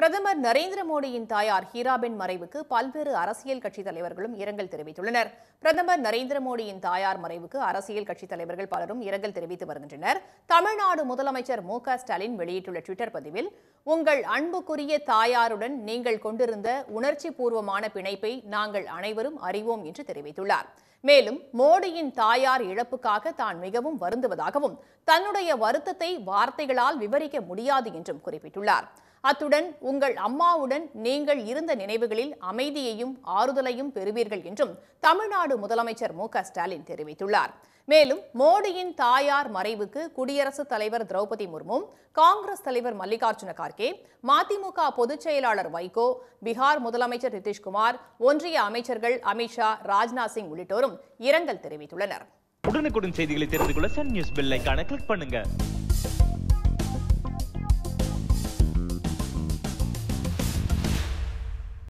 பிரதமர் நரேந்திர மோடியின் தாயார் ஹீராபென் மறைவுக்கு பல்வேறு அரசியல் கட்சித் தலைவர்களும் இரங்கல் தெரிவித்துள்ளனர் பிரதமர் நரேந்திர மோடியின் தாயார் மறைவுக்கு அரசியல் கட்சித் தலைவர்கள் பலரும் இரங்கல் தெரிவித்து வருகின்றனர் தமிழ்நாடு முதலமைச்சர் மு க ஸ்டாலின் வெளியிட்டுள்ள ட்விட்டர் பதிவில் உங்கள் அன்புக்குரிய தாயாருடன் நீங்கள் கொண்டிருந்த உணர்ச்சி பூர்வமான பிணைப்பை நாங்கள் அனைவரும் அறிவோம் என்று தெரிவித்துள்ளார் மேலும் மோடியின் தாயார் இழப்புக்காக தான் மிகவும் வருந்துவதாகவும் தன்னுடைய வருத்தத்தை வார்த்தைகளால் விவரிக்க முடியாது என்றும் குறிப்பிட்டுள்ளார் அத்துடன் உங்கள் அம்மாவுடன் நீங்கள் இருந்த நினைவுகளில் அமைதியையும் ஆறுதலையும் பெறுவீர்கள் என்றும் தமிழ்நாடு முதலமைச்சர் மு க ஸ்டாலின் தெரிவித்துள்ளார் மேலும் மோடியின் தாயார் மறைவுக்கு குடியரசுத் தலைவர் திரௌபதி முர்மும் காங்கிரஸ் தலைவர் மல்லிகார்ஜுன கார்கே மதிமுக பொதுச் செயலாளர் வைகோ பீகார் முதலமைச்சர் நிதிஷ்குமார் ஒன்றிய அமைச்சர்கள் அமித்ஷா ராஜ்நாத் சிங் உள்ளிட்டோரும் இரங்கல் தெரிவித்துள்ளனர் உடனுக்குடன் செய்திகளை தெரிந்து கொள்ள சன் நியூஸ் பெல் ஐகானை கிளிக் பண்ணுங்க